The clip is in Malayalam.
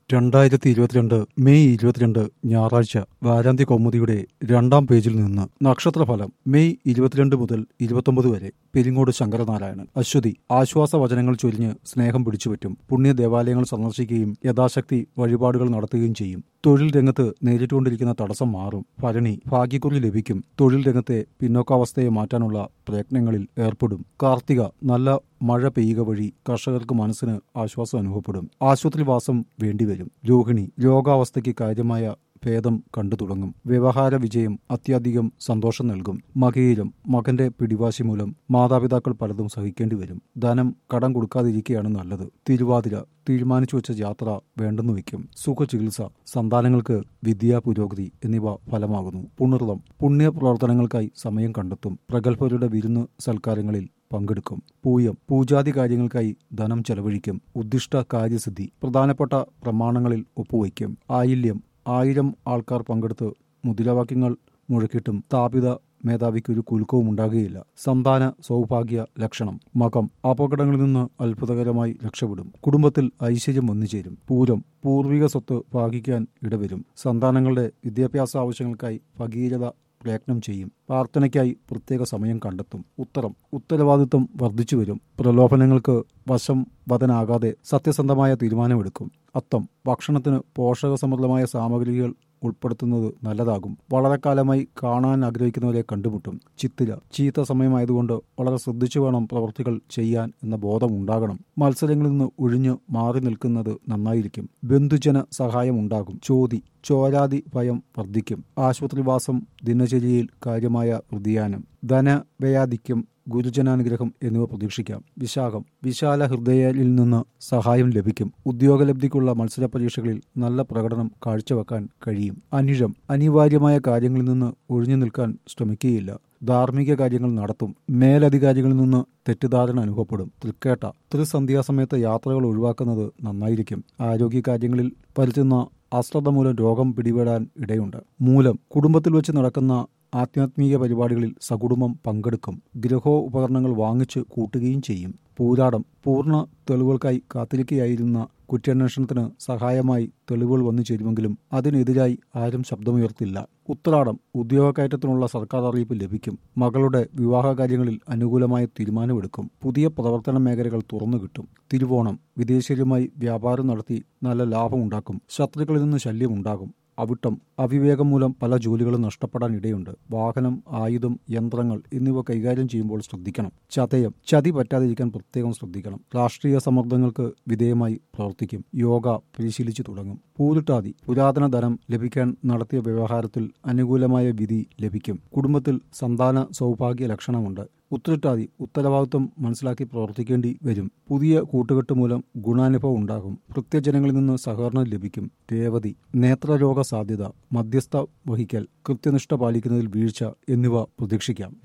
രണ്ടായിരത്തി ഇരുപത്തിരണ്ട് മെയ് ഇരുപത്തിരണ്ട് ഞായറാഴ്ച വാരാന്ത്യ കൗമുദിയുടെ രണ്ടാം പേജിൽ നിന്ന് നക്ഷത്രഫലം മെയ് ഇരുപത്തിരണ്ട് മുതൽ ഇരുപത്തൊമ്പത് വരെ പെരിങ്ങോട് ശങ്കരനാരായണൻ അശ്വതി ആശ്വാസ വചനങ്ങൾ ചൊരിഞ്ഞ് സ്നേഹം പിടിച്ചുപറ്റും പുണ്യ ദേവാലയങ്ങൾ സന്ദർശിക്കുകയും യഥാശക്തി വഴിപാടുകൾ നടത്തുകയും ചെയ്യും തൊഴിൽ രംഗത്ത് നേരിട്ടുകൊണ്ടിരിക്കുന്ന തടസ്സം മാറും ഭരണി ഭാഗ്യക്കുറി ലഭിക്കും തൊഴിൽ രംഗത്തെ പിന്നോക്കാവസ്ഥയെ മാറ്റാനുള്ള പ്രയത്നങ്ങളിൽ ഏർപ്പെടും കാർത്തിക നല്ല മഴ പെയ്യുക വഴി കർഷകർക്ക് മനസ്സിന് ആശ്വാസം അനുഭവപ്പെടും ആശുപത്രിവാസം വേണ്ടിവരും രോഹിണി രോഗാവസ്ഥയ്ക്ക് കാര്യമായ ഭേദം കണ്ടു തുടങ്ങും വ്യവഹാര വിജയം അത്യധികം സന്തോഷം നൽകും മകയിലും മകന്റെ പിടിവാശി മൂലം മാതാപിതാക്കൾ പലതും സഹിക്കേണ്ടി വരും ധനം കടം കൊടുക്കാതിരിക്കുകയാണ് നല്ലത് തിരുവാതിര തീരുമാനിച്ചു വെച്ച യാത്ര വേണ്ടെന്ന് വയ്ക്കും സുഖചികിത്സ സന്താനങ്ങൾക്ക് വിദ്യാ പുരോഗതി എന്നിവ ഫലമാകുന്നു പുണർതം പുണ്യ പ്രവർത്തനങ്ങൾക്കായി സമയം കണ്ടെത്തും പ്രഗത്ഭരുടെ വിരുന്ന് സൽക്കാരങ്ങളിൽ പങ്കെടുക്കും പൂയം പൂജാതി കാര്യങ്ങൾക്കായി ധനം ചെലവഴിക്കും ഉദ്ദിഷ്ട കാര്യസിദ്ധി പ്രധാനപ്പെട്ട പ്രമാണങ്ങളിൽ ഒപ്പുവയ്ക്കും ആയില്യം ആയിരം ആൾക്കാർ പങ്കെടുത്ത് മുദ്രാവാക്യങ്ങൾ മുഴക്കിയിട്ടും സ്ഥാപിത മേധാവിക്ക് ഒരു കുലുക്കവും ഉണ്ടാകുകയില്ല സന്താന സൗഭാഗ്യ ലക്ഷണം മകം അപകടങ്ങളിൽ നിന്ന് അത്ഭുതകരമായി രക്ഷപ്പെടും കുടുംബത്തിൽ ഐശ്വര്യം വന്നുചേരും പൂരം പൂർവിക സ്വത്ത് ഭാഗിക്കാൻ ഇടവരും സന്താനങ്ങളുടെ വിദ്യാഭ്യാസ ആവശ്യങ്ങൾക്കായി ഭഗീരഥ പ്രയത്നം ചെയ്യും പ്രാർത്ഥനയ്ക്കായി പ്രത്യേക സമയം കണ്ടെത്തും ഉത്തരം ഉത്തരവാദിത്വം വർദ്ധിച്ചു വരും പ്രലോഭനങ്ങൾക്ക് വശം വതനാകാതെ സത്യസന്ധമായ തീരുമാനമെടുക്കും അത്തം ഭക്ഷണത്തിന് പോഷകസമൃദ്ധമായ സാമഗ്രികൾ ഉൾപ്പെടുത്തുന്നത് നല്ലതാകും വളരെ കാലമായി കാണാൻ ആഗ്രഹിക്കുന്നവരെ കണ്ടുമുട്ടും ചിത്തിര ചീത്ത സമയമായതുകൊണ്ട് വളരെ ശ്രദ്ധിച്ചു വേണം പ്രവൃത്തികൾ ചെയ്യാൻ എന്ന ബോധം ഉണ്ടാകണം മത്സരങ്ങളിൽ നിന്ന് ഒഴിഞ്ഞു മാറി നിൽക്കുന്നത് നന്നായിരിക്കും ബന്ധുജന സഹായം ഉണ്ടാകും ചോതി ചോരാതി ഭയം വർദ്ധിക്കും ആശുപത്രിവാസം ദിനചര്യയിൽ കാര്യമായ വ്യതിയാനം ധനവ്യയാധിക്യം ഗുരുജനാനുഗ്രഹം എന്നിവ പ്രതീക്ഷിക്കാം വിശാഖം വിശാല ഹൃദയയിൽ നിന്ന് സഹായം ലഭിക്കും ഉദ്യോഗലബ്ധിക്കുള്ള മത്സര പരീക്ഷകളിൽ നല്ല പ്രകടനം കാഴ്ചവെക്കാൻ കഴിയും അനിഴം അനിവാര്യമായ കാര്യങ്ങളിൽ നിന്ന് ഒഴിഞ്ഞു നിൽക്കാൻ ശ്രമിക്കുകയില്ല ധാർമ്മിക കാര്യങ്ങൾ നടത്തും മേലധികാരികളിൽ നിന്ന് തെറ്റിദ്ധാരണ അനുഭവപ്പെടും തൃക്കേട്ട ത്രിസന്ധ്യാസമയത്ത് യാത്രകൾ ഒഴിവാക്കുന്നത് നന്നായിരിക്കും ആരോഗ്യ കാര്യങ്ങളിൽ വരുത്തുന്ന അശ്രദ്ധ മൂലം രോഗം പിടിപെടാൻ ഇടയുണ്ട് മൂലം കുടുംബത്തിൽ വെച്ച് നടക്കുന്ന ആധ്യാത്മിക പരിപാടികളിൽ സകുടുംബം പങ്കെടുക്കും ഗൃഹോപകരണങ്ങൾ വാങ്ങിച്ച് കൂട്ടുകയും ചെയ്യും പൂരാടം പൂർണ്ണ തെളിവുകൾക്കായി കാത്തിരിക്കുകയായിരുന്ന കുറ്റാന്വേഷണത്തിന് സഹായമായി തെളിവുകൾ വന്നു ചേരുമെങ്കിലും അതിനെതിരായി ആരും ശബ്ദമുയർത്തില്ല ഉത്തരാടം ഉദ്യോഗക്കയറ്റത്തിനുള്ള സർക്കാർ അറിയിപ്പ് ലഭിക്കും മകളുടെ വിവാഹ കാര്യങ്ങളിൽ അനുകൂലമായ തീരുമാനമെടുക്കും പുതിയ പ്രവർത്തന മേഖലകൾ തുറന്നു കിട്ടും തിരുവോണം വിദേശീയരുമായി വ്യാപാരം നടത്തി നല്ല ലാഭമുണ്ടാക്കും ശത്രുക്കളിൽ നിന്ന് ശല്യമുണ്ടാകും അവിട്ടം അവിവേകം മൂലം പല ജോലികളും നഷ്ടപ്പെടാൻ ഇടയുണ്ട് വാഹനം ആയുധം യന്ത്രങ്ങൾ എന്നിവ കൈകാര്യം ചെയ്യുമ്പോൾ ശ്രദ്ധിക്കണം ചതയം ചതി പറ്റാതിരിക്കാൻ പ്രത്യേകം ശ്രദ്ധിക്കണം രാഷ്ട്രീയ സമ്മർദ്ദങ്ങൾക്ക് വിധേയമായി പ്രവർത്തിക്കും യോഗ പരിശീലിച്ചു തുടങ്ങും പൂരിട്ടാതി പുരാതന ധനം ലഭിക്കാൻ നടത്തിയ വ്യവഹാരത്തിൽ അനുകൂലമായ വിധി ലഭിക്കും കുടുംബത്തിൽ സന്താന സൗഭാഗ്യ ലക്ഷണമുണ്ട് ഉത്തരട്ടാതി ഉത്തരവാദിത്വം മനസ്സിലാക്കി പ്രവർത്തിക്കേണ്ടി വരും പുതിയ കൂട്ടുകെട്ട് മൂലം ഗുണാനുഭവം ഉണ്ടാകും കൃത്യജനങ്ങളിൽ നിന്ന് സഹകരണം ലഭിക്കും രേവതി നേത്രരോഗ സാധ്യത മധ്യസ്ഥ വഹിക്കൽ കൃത്യനിഷ്ഠ പാലിക്കുന്നതിൽ വീഴ്ച എന്നിവ പ്രതീക്ഷിക്കാം